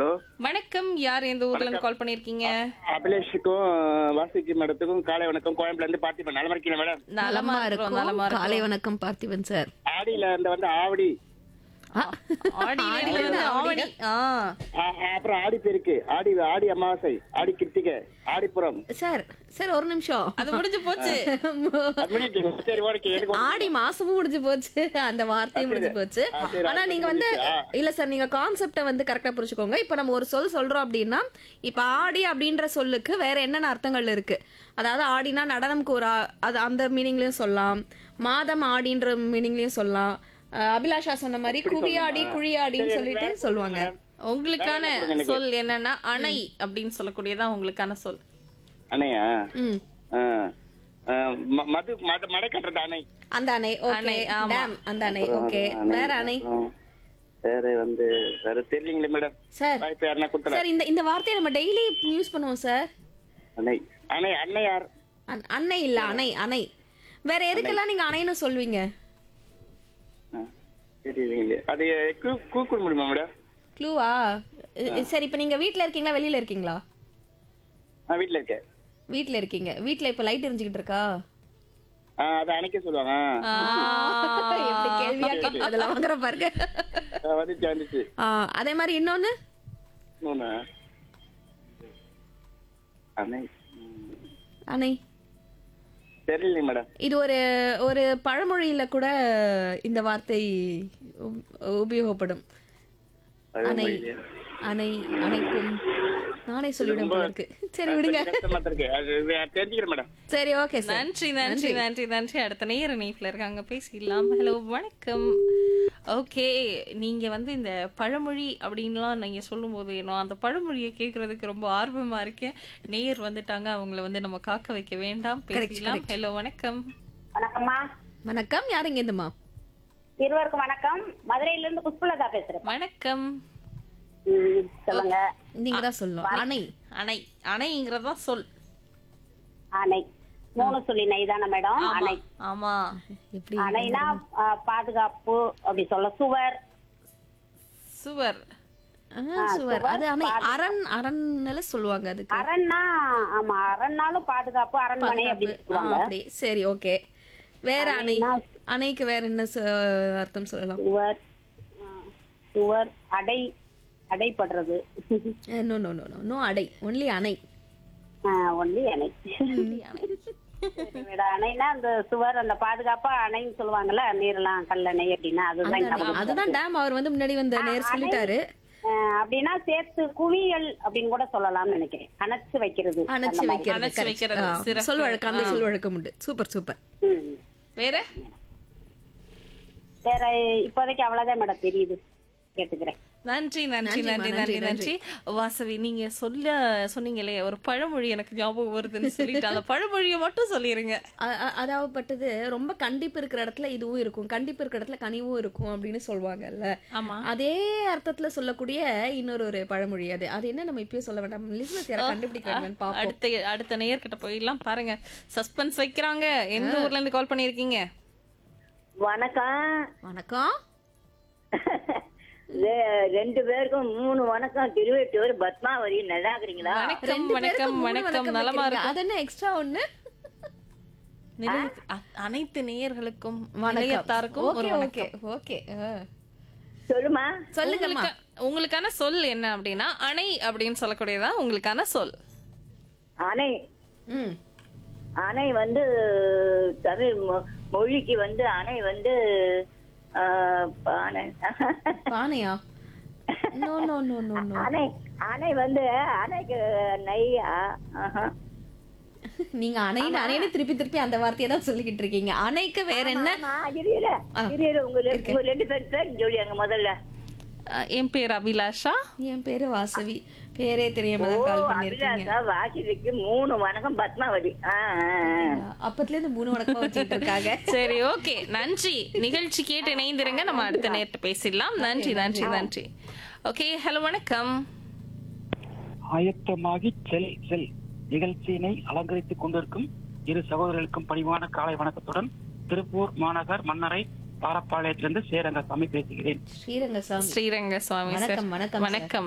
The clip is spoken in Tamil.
வணக்கம் யார் எந்த ஊர்ல இருந்து கால் பண்ணிருக்கீங்க அபிலேஷுக்கும் வாசுகி மேடத்துக்கும் காலை வணக்கம் கோயம்புல இருந்து பார்த்திபன் நலமா இருக்கீங்க மேடம் நலமா நலமா இருக்கும் இருக்கும் நலமா காலை இருக்கும் வணக்கம் பார்த்திபன் சார் ஆடியில இந்த வந்து ஆவடி ஆடி வெடியில இருந்து ஆவணி ஆ ஆ- ஆ, அப்புறம் ஆடி பெருக்கு ஆடி ஆடி அமாவாசை ஆடி கிருத்திகை ஆடிப்புறம் சார் சார் ஒரு நிமிஷம் அது முடிஞ்சு போச்சு அது பண்ணிட்டீங்க. சரி ஓகே எனக்கு ஒரு- ஆடி மாசமும் முடிஞ்சு போச்சு அந்த வார்த்தையும் முடிஞ்சு போச்சு ஆ, சரி, ஆனா அது நீங்க வந்து முடிஞ்சுச்சா? இல்ல சார் நீங்க கான்செப்ட வந்து கரெக்டா புரிச்சுக்கோங்க இப்ப நம்ம ஒரு சொல் சொல்றோம் அப்படின்னா இப்ப ஆடி அப்படின்ற சொல்லுக்கு வேற என்னென்ன அர்த்தங்கள் இருக்கு அதாவது ஆடினா நடனம்க்கு ஒரு ஆ- அது அந்த மீனிங்லயும் சொல்லலாம் மாதம் ஆடின்ற மீனிங்லயும் சொல்லலாம் அஹ் அபிலாஷா சொன்ன மாதிரி குவியாடி குழியாடின்னு சொல்லிட்டு சொல்லுவாங்க உங்களுக்கான சொல் என்னன்னா அணை அப்படின்னு சொல்லக்கூடியதான் உங்களுக்கான சொல் அணையா ம் ஆ. ஆ, ம- மது மத மடை கட்டுறது அணை அந்த அணை ஓகே அணை, ஆமா. டேம் அந்த அணை ஓகே வேற அணை அப்புறம் வேற வந்து வேற தெரியலீங்களே மேடம் சார் வாய்ப்பு யாருன்னா கொடுத்தல சார் இந்த இந்த வார்த்தையை நம்ம டெய்லி யூஸ் பண்ணுவோம் சார் அணை அணை அன்னையார் அண்- அணை இல்ல அணை அணை வேற எதுக்கெல்லாம் நீங்க அணைன்னு சொல்வீங்க ஆ, தெரியலீங்களே அது கூ- கூப்பிட முடியுமா மேடம் க்ளூவா சரி இப்ப நீங்க வீட்ல இருக்கீங்களா வெளியில இருக்கீங்களா நான் வீட்டுல இருக்கேன் வீட்ல இருக்கீங்க வீட்ல இப்ப லைட் எரிஞ்சுக்கிட்டு இருக்கா ஆ, அதை அணைக்க சொல்லுவாங்க ஆ, எப்படி கேள்வியா கேட்க அதெல்லாம் வாங்குற பாருங்க ஆ, வந்துச்சு வந்துச்சு ஆ, அதே மாதிரி இன்னொன்னு இன்னொன்னு அணை ம், அணை தெரியலைங்க மேடம் இது ஒரு ஒரு பழமொழியில கூட இந்த வார்த்தை உப- உபயோகப்படும் அது அணை உண்மையிலேயே. அணை அணைக்கும் நானே சொல்லிவிடும் போல இருக்கு சரி விடுங்க கஷ்டமா தான் இருக்கு அது அது தெரிஞ்சுக்கிறேன் மேடம் சரி ஓகே சார் நன்றி நன்றி நன்றி நன்றி அடுத்த நேர நீட்ல இருக்காங்க பேசிடலாம் ஹலோ வணக்கம் ஓகே நீங்க வந்து இந்த பழமொழி அப்படின்லாம் நீங்க சொல்லும்போது ஏனோ அந்த பழமொழியை கேட்கறதுக்கு ரொம்ப ஆர்வமா இருக்கேன் நேர் வந்துட்டாங்க அவங்கள வந்து நம்ம காக்க வைக்க வேண்டாம் பேசிடலாம் ஹலோ வணக்கம் வணக்கம்மா வணக்கம் யாருங்க இந்தம்மா இருவருக்கும் வணக்கம் மதுரையில இருந்து புஷ்பலதா பேசுறேன் வணக்கம் ம், சொல்லுங்க நீங்க தான் சொல்லணும் அணை அணை அணைங்கிறதா சொல் அணை மூணு சொல்லி நெய் தானே மேடம் அணை ஆமா எப்படி அணைனா ஆ, பாதுகாப்பு அப்படி சொல்ல சுவர் சுவர் ஆ, சுவர் அது அணை அரண் அரண்ல சொல்லுவாங்க அதுக்கு அரண்னா ஆமா அரண்னாலும் பாதுகாப்பு அரண்மனை அப்படி ஆ, சொல்லுவாங்க அப்படி சரி ஓகே வேற அணை அணைக்கு வேற என்ன சொ- அர்த்தம் சொல்லலாம் சுவர் ஆ, சுவர் அடை அடைப்படுறது no no no no no அடை ஒன்லி அணை ஒன்லி அணை சரி, மேடம். அணைனா அந்த சுவர் அந்த பாதுகாப்பா அணைன்னு சொல்லுவாங்கல்ல நீர்லாம் கல்லணை அப்படின்னா அதுதான் ஞாபகம் அதுதான் டேம் அவர் வந்து முன்னாடி வந்த நேர் சொல்லிட்டாரு அஹ் அப்படின்னா சேர்த்து குவியல் அப்படின்னு கூட சொல்லலாம்னு நினைக்கிறேன் அணைச்சு வைக்கிறது அணைச்சு வைக்கிறது அணைச்சு correct. வைக்கிறது, ஆ, சிறப்பு. சொல் வழக்கம் அந்த சொல் வழக்கம் உண்டு சூப்பர் சூப்பர் ம். வேற வேற இப்போதைக்கு அவ்வளவுதான் மேடம் தெரியுது கேட்டுக்கிறேன் நன்றி நன்றி நன்றி நன்றி நன்றி வாசவி நீங்க சொல்ல சொன்னீங்களே ஒரு பழமொழி எனக்கு ஞாபகம் வருதுன்னு சொல்லிட்டு அந்த பழமொழியை மட்டும் சொல்லிருங்க அ- அ- அதாவப்பட்டது ரொம்ப கண்டிப்பு இருக்கிற இடத்துல இதுவும் இருக்கும் கண்டிப்பு இருக்கிற இடத்துல கனிவும் இருக்கும் அப்படின்னு சொல்லுவாங்கல்ல ஆமா அதே அர்த்தத்துல சொல்லக்கூடிய இன்னொரு ஒரு பழமொழி அது அது என்ன நம்ம இப்பயும் சொல்ல வேண்டாம் லிசனஸ் யாரை கண்டுபிடிக்க வேண்டாம் பாப்போம் அடுத்த அடுத்த நேயர்கிட்ட போயிடலாம் பாருங்க சஸ்பென்ஸ் வைக்கிறாங்க எந்த ஊர்ல இருந்து கால் பண்ணிருக்கீங்க வணக்கம் வணக்கம் ரெ- ரெண்டு பேருக்கும் மூணு வணக்கம் திருவெட்டூர் பத்மாவதி நல்லா இருக்கிறீங்களா வணக்கம் ரெண்டு வணக்கம் பேருக்கு மூணு வணக்கம் வணக்கம் நலமா வைக்கிறீங்க. இருக்கும் அது என்ன எக்ஸ்ட்ரா ஒண்ணு நிலைய- அ- அனைத்து நேயர்களுக்கும் வணக்கம் நிலையத்தாருக்கும் ஒரு ஓகே ஓகே வணக்கம் ஓகே சொல்லுமா சொல்லுங்கம்மா உங்களுக்கு- உங்களுக்கான சொல் என்ன அப்படின்னா அணை அப்படின்னு சொல்லக்கூடியதா உங்களுக்கான சொல் அணை ம் அணை வந்து தமிழ் மொ- மொழிக்கு வந்து அணை வந்து ஆ, பானை பானையா no no no no no அணை அணை வந்து அணைக்கு நெய்யா ஆஹா. நீங்க அணைன்னு அணைன்னு திருப்பி திருப்பி அந்த வார்த்தையை தான் சொல்லிக்கிட்டு இருக்கீங்க அணைக்கு வேற என்ன ஆமா, இரு, இரு. இரு, இரு, உங்க ரெண்டு- உங்க ரெண்டு பேர் பேர் சொல்லியாங்க முதல்ல அஹ், என் பேர் அபிலாஷா என் பேரு வாசவி பேரே தெரியாம தான் கால் பண்ணிருக்கீங்க அபிலாஷா வாசிக்கு மூணு வணக்கம் பத்மாவதி ஆ, ஆ, ஆ. அப்பத்துல இருந்து மூணு வணக்கம் வச்சுட்டு இருக்காங்க சரி ஓகே நன்றி நிகழ்ச்சி கேட்டு இணைந்திருங்க நம்ம அடுத்த நேரத்தை பேசிடலாம் நன்றி நன்றி நன்றி ஓகே ஹலோ வணக்கம் ஆயத்தமாகி செல் செல் நிகழ்ச்சியினை அலங்கரித்துக் கொண்டிருக்கும் இரு சகோதரர்களுக்கும் பணிவான காலை வணக்கத்துடன் திருப்பூர் மாநகர் மன்னரை பாரப்பாளையத்திலிருந்து சேரங்கசாமி பேசுகிறேன் ஸ்ரீரங்கசாமி ஸ்ரீரங்க சுவாமி சார் வணக்கம், வணக்கம், sir. வணக்கம்